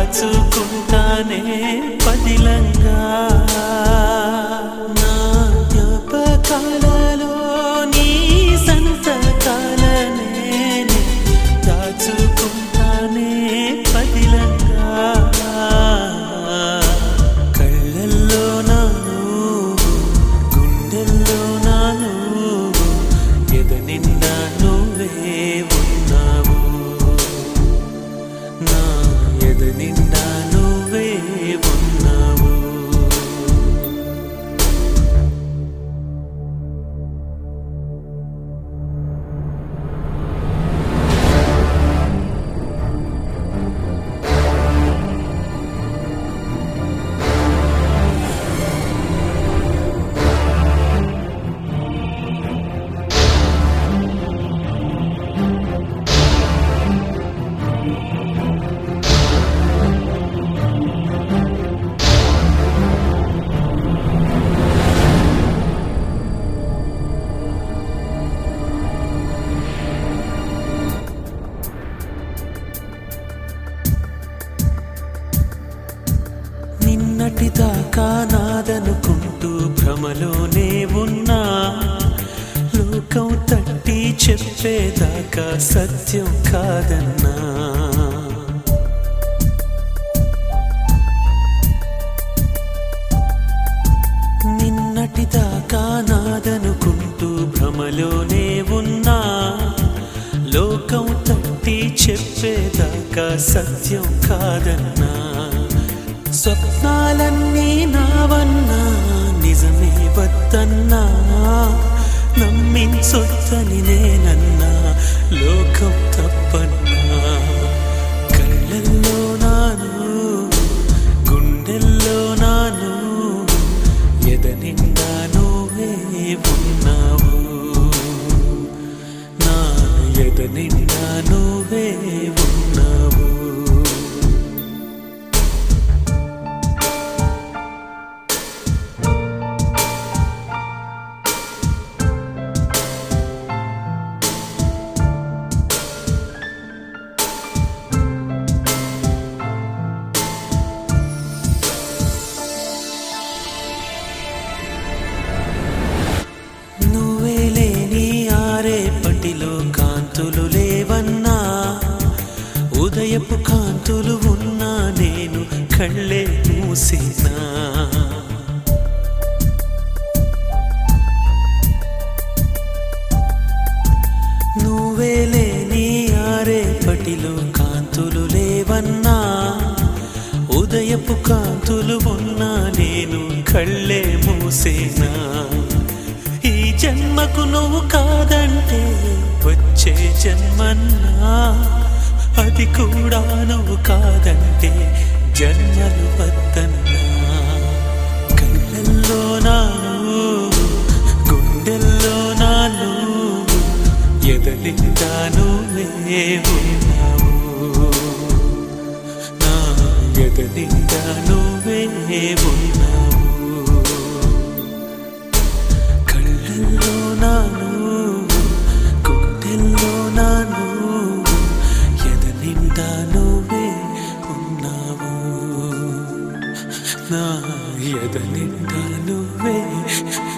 దాచుకుంటానే పదిలంగా నా జ్ఞాపకాలలో నీ సంతకాలనే దాచుకుంటానే పదిలంగా కళ్ళల్లో నా నువ్వు గుండెల్లో నా నువ్వు ఎద నిండా నువ్వే ఉన్నావు నా ఎద నిండా నువ్వే ఉన్నావు నిన్నటి దాకా నాదనుకుంటూ భ్రమలోనే ఉన్నా లోకం తట్టి చెప్పేదాకా సత్యం కాదన్నా నిన్నటి దాకా నాదనుకుంటూ భ్రమలోనే ఉన్నా లోకం తట్టి చెప్పేదాకా సత్యం కాదన్నా స్వప్నాలన్నీ నావన్నా నిజమే వద్దన్నా నమ్మించొద్దని నేనన్నా లోకం తప్పన్నా కళ్ళల్లో నాను గుండెల్లో నాను ఎద నిండా నువ్వే ఉన్నావు నా ఎద నిండా నువ్వే ఉన్నావు నువ్వే లేని ఆరేపటిలో కాంతులు లేవన్నా ఉదయపు కాంతులు ఉన్నా నేను కళ్ళే మూసినా నువ్వే లేని ఆరేపటిలో కాంతులు లేవన్నా ఉదయపు కాంతులు ఉన్నా నేను కళ్ళే మూసేనా ఈ జన్మకు నువ్వు కాదంటే వచ్చే జన్మన్నా అది కూడా నువ్వు కాదంటే జన్మలు వద్దన్నా కళ్ళల్లో నాను గుండెల్లో నాను ఎదలిందా నువ్వే ఉన్నావు నా ఎదలిందా నువ్వే ఉన్నావు కళ్ళల్లో నాను గుండెల్లో నాను ఎద నిండా నువ్వే ఉన్నావు నా ఎద నిండా నువ్వే